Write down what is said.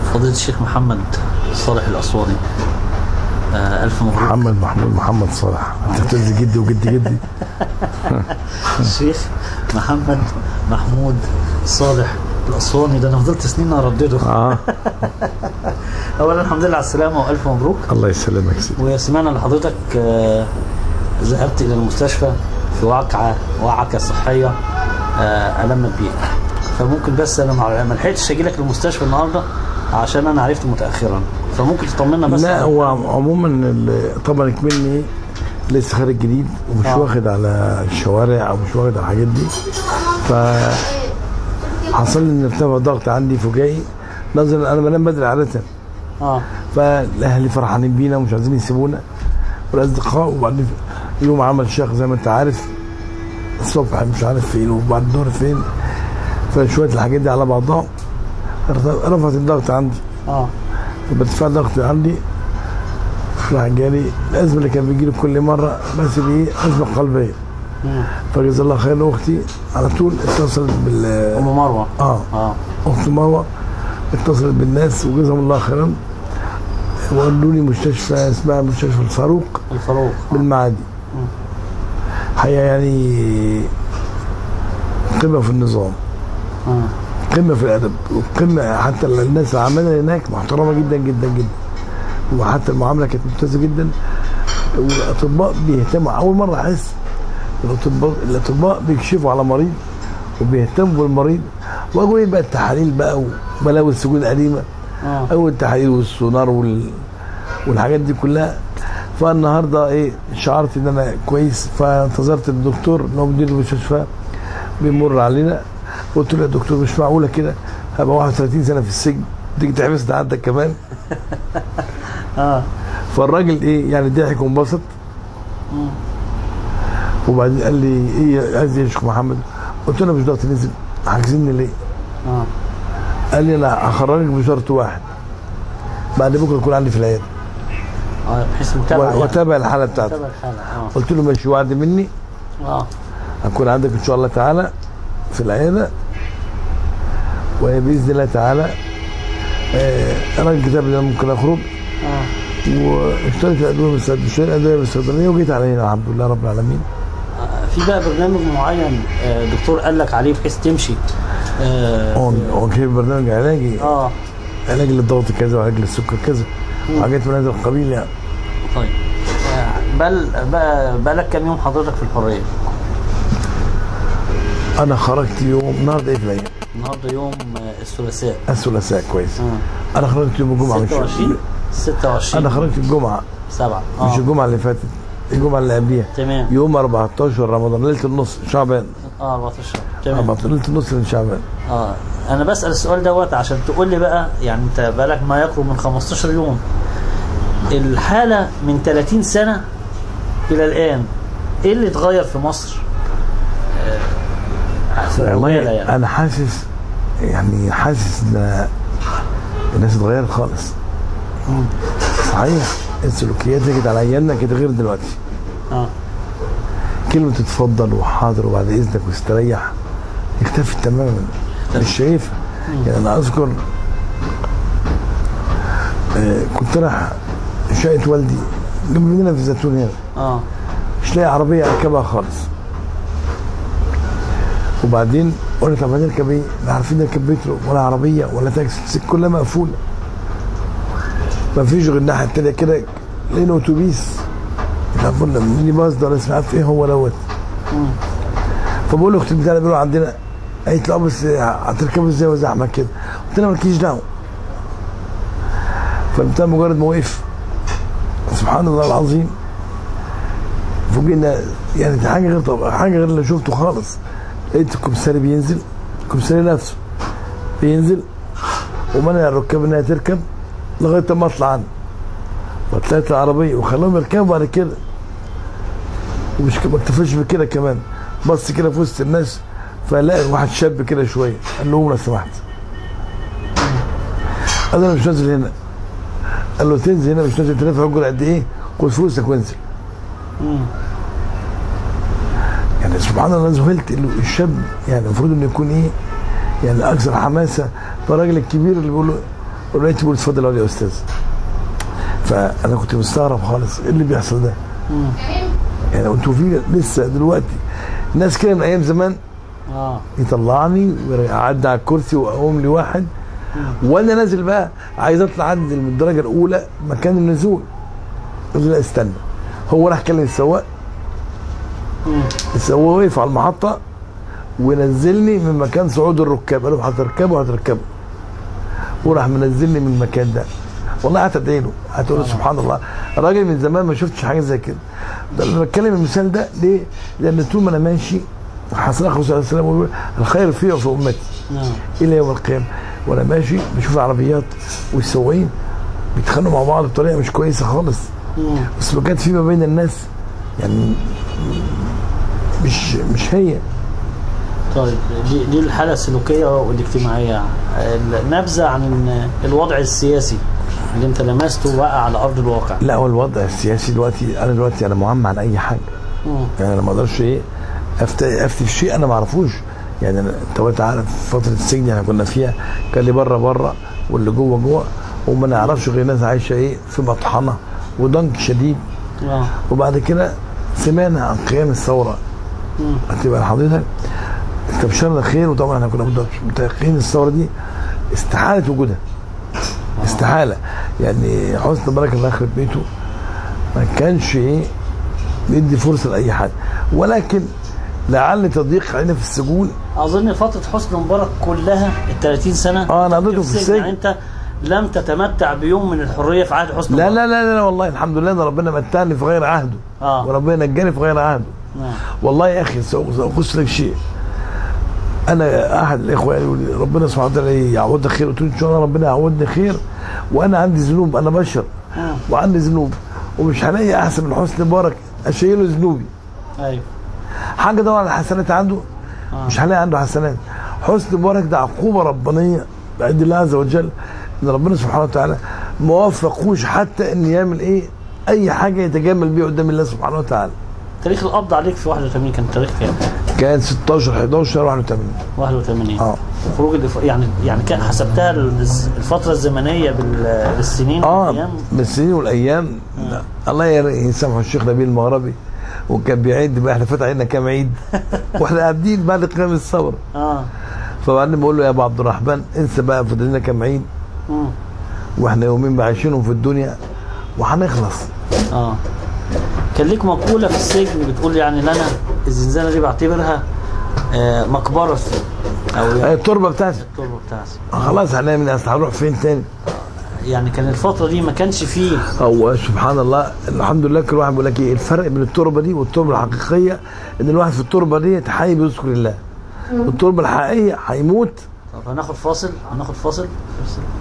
فضيلة الشيخ محمد صالح الأسواني آه ألف مبروك محمد محمود محمد صالح انت بتنزل جدي وجدي جدي الشيخ محمد محمود صالح الأسواني ده أنا فضلت سنين أردده اه أولا الحمد لله على السلامة وألف مبروك الله يسلمك يا سيدي وسمعنا لحضرتك آه، ذهبت إلى المستشفى في وقعة وعكة صحية آه، ألمت بيك فممكن بس أنا ما ما لحقتش أجي لك المستشفى النهاردة عشان أنا عرفت متأخرا فممكن تطمنا بس لا على- هو عموما ال- طبعا كمني لسه خارج جديد ومش آه. واخد على الشوارع او مش واخد على الحاجات دي ف حصل لي ان ارتفع الضغط عندي فجائي نظرا انا بنام بدري عاده اه فالاهلي فرحانين بينا ومش عايزين يسيبونا والاصدقاء وبعدين يوم عمل شيخ زي ما انت عارف الصبح مش عارف فين وبعد الظهر فين فشويه الحاجات دي على بعضها رفعت الضغط عندي اه بارتفاع الضغط عندي راح جالي الازمه اللي كان بيجيلي كل مره بس دي ازمه قلبيه مم. فجزا الله خير اختي على طول اتصلت بال أم مروة اه اه اخت مروه اتصلت بالناس وجزاهم الله خيرا وقالوا لي مستشفى اسمها مستشفى الفاروق الفاروق بالمعادي حقيقه يعني قمه في النظام آه. قمه في الادب وقمه حتى الناس اللي عاملها هناك محترمه جدا جدا جدا وحتى المعامله كانت ممتازه جدا والاطباء بيهتموا اول مره احس الاطباء الاطباء بيكشفوا على مريض وبيهتموا بالمريض واقول ايه بقى التحاليل بقى وبلاوي السجون القديمه اه اول التحاليل والسونار وال... والحاجات دي كلها فالنهارده ايه شعرت ان انا كويس فانتظرت الدكتور اللي هو مدير المستشفى بيمر علينا قلت له يا دكتور مش معقوله كده هبقى 31 سنه في السجن تيجي تحبسني عندك كمان اه فالراجل ايه يعني ضحك وانبسط وبعدين قال لي ايه عايز ايه يا شيخ محمد قلت له مش ضغط نزل حاجزيني ليه اه قال لي انا هخرجك بشرط واحد بعد بكره تكون عندي في العياده اه بحيث متابعة يعني. واتابع الحاله بتاعتك متابعة الحالة اه قلت له ماشي وعد مني اه هكون عندك ان شاء الله تعالى في العياده وباذن الله تعالى آه، انا الكتاب اللي أنا ممكن اخرج اه واشتريت الادويه من الصيدليه اشتريت الادويه من الصيدليه وجيت على هنا الحمد لله رب العالمين في بقى برنامج معين آه، دكتور قال لك عليه بحيث تمشي اه هو هو كيف برنامج علاجي اه علاج للضغط كذا وعلاج للسكر كذا وحاجات من هذا القبيل يعني طيب آه، بل بقى بقالك كام يوم حضرتك في الحريه انا خرجت يوم النهارده ايه في الايام؟ النهارده يوم آه، الثلاثاء الثلاثاء كويس اه انا خرجت يوم الجمعه مش 26 26 انا خرجت الجمعه 7 مش اه الجمعه اللي فاتت الجمعه اللي قبليها تمام يوم 14 رمضان ليله النص شعبان اه 14 تمام 14 ليله النص من شعبان اه انا بسال السؤال دوت عشان تقول لي بقى يعني انت بقالك ما يقرب من 15 يوم الحاله من 30 سنه الى الان ايه اللي اتغير في مصر؟ آه في العجاله يعني انا حاسس يعني حاسس ان الناس اتغيرت خالص صحيح السلوكيات اللي كانت على ايامنا كانت غير دلوقتي اه كلمه اتفضل وحاضر وبعد اذنك واستريح اختفت تماما مش شايفها يعني انا اذكر آه كنت رايح شقه والدي جنب مننا في الزيتون هنا اه مش لاقي عربيه اركبها خالص وبعدين قلنا طب هنركب ايه؟ لا عارفين نركب مترو ولا عربيه ولا تاكسي السكه كلها مقفوله ما فيش غير الناحيه التانيه كده لقينا اتوبيس طب قلنا ميني باص ده ولا مش عارف ايه هو دوت فبقول لاختي بتاعنا بيقولوا عندنا قالت له اه بس هتركبوا ازاي وزحمه كده قلت لها مالكيش دعوه فبتاع مجرد ما وقف سبحان الله العظيم فوجئنا يعني دي حاجه غير طبعا حاجه غير اللي شفته خالص لقيت الكمساري بينزل الكمساري نفسه بينزل ومنع الركاب انها تركب لغايه ما اطلع عنه فطلعت العربيه وخلاهم يركبوا بعد كده ومش ما اكتفاش بكده كمان بص كده في وسط الناس فلاقي واحد شاب كده شويه قال له لو سمحت قال له انا مش نازل هنا قال له تنزل هنا مش نازل انت دافع اجر قد ايه خد فلوسك وانزل يعني سبحان الله ذهلت انه الشاب يعني المفروض انه يكون ايه يعني اكثر حماسه فالراجل الكبير اللي بيقول له ولقيت بيقول اتفضل اقعد يا استاذ فانا كنت مستغرب خالص ايه اللي بيحصل ده مم. يعني انتوا في لسه دلوقتي ناس كده من ايام زمان اه يطلعني ويقعدني على الكرسي واقوم لي واحد وانا نازل بقى عايز اطلع انزل من الدرجه الاولى مكان النزول قلت له لا استنى هو راح كلم السواق مم. السواق وقف على المحطه ونزلني من مكان صعود الركاب قال له هتركبه هتركبه وراح منزلني من المكان ده والله قعدت ادعي له قعدت اقول له سبحان الله راجل من زمان ما شفتش حاجه زي كده ده انا بتكلم المثال ده ليه؟ لان طول ما انا ماشي حسن اخو صلى الله عليه وسلم يقول الخير فيه وفي امتي نعم الى يوم القيامه وانا ماشي بشوف العربيات والسواقين بيتخانقوا مع بعض بطريقه مش كويسه خالص مم. السلوكات في ما بين الناس يعني مش مش هي طيب دي, دي الحالة السلوكية والاجتماعية النبذة عن ال- الوضع السياسي اللي انت لمسته بقى على أرض الواقع لا هو الوضع السياسي دلوقتي انا دلوقتي انا معمم عن اي حاجه مم. يعني انا ما اقدرش ايه افتي افتي في شيء انا ما اعرفوش يعني أنا- انت وانت عارف فتره السجن احنا كنا فيها كان اللي بره بره واللي جوه جوه وما نعرفش غير ناس عايشه ايه في مطحنه وضنك شديد اه وبعد كده سمعنا عن قيام الثوره مم. هتبقى حضرتك استبشرنا خير وطبعا احنا كنا متيقنين الثوره دي استحاله وجودها استحاله يعني حسن مبارك الله يخرب بيته ما كانش ايه بيدي فرصه لاي حد ولكن لعل تضييق علينا في السجون أظن فترة حسني مبارك كلها ال 30 سنة اه انا قضيته في السجن يعني انت لم تتمتع بيوم من الحرية في عهد حسني لا مبارك لا لا لا والله الحمد لله ان ربنا متعني في غير عهده اه وربنا نجاني في غير عهده نعم والله يا اخي سأ- ساقص لك شيء انا احد الاخوه يقول لي ربنا سبحانه وتعالى يعوضك خير قلت له ان شاء الله ربنا يعوضني خير وانا عندي ذنوب انا بشر مم. وعندي ذنوب ومش هلاقي احسن من حسني مبارك اشيله ذنوبي ايوه حاجه دور على الحسنات عنده آه. مش هلاقي عنده حسنات حسني مبارك ده عقوبه ربانيه بعد الله عز وجل ان ربنا سبحانه وتعالى ما وفقوش حتى ان يعمل ايه اي حاجه يتجمل بيها قدام الله سبحانه وتعالى تاريخ القبض عليك في 81 كان تاريخ كام؟ كان 16 11 81 81 اه خروج الإف... يعني يعني كان حسبتها الز- الفترة الزمنية بال- بالسنين اه والأيام بالسنين والايام لا. الله ير- يسامحه الشيخ نبيل المغربي وكان بيعد بقى احنا فات علينا كام عيد واحنا قاعدين بعد قيام الثوره اه فبعدين بقول له يا ابو عبد الرحمن انسى بقى فاضل لنا كام عيد مم. واحنا يومين بقى عايشينهم في الدنيا وهنخلص اه كان ليك مقولة في السجن بتقول يعني لنا الزنزانة دي بعتبرها آه مقبرة السجن أو هي يعني التربه بتاعتي التربة بتاعتي خلاص هنعمل اصل هنروح فين تاني يعني كان الفترة دي ما كانش فيه هو سبحان الله الحمد لله كل واحد بيقول لك ايه الفرق بين التربه دي والتربه الحقيقيه ان الواحد في التربه دي حي بيذكر الله التربه الحقيقيه هيموت طب هناخد فاصل هناخد فاصل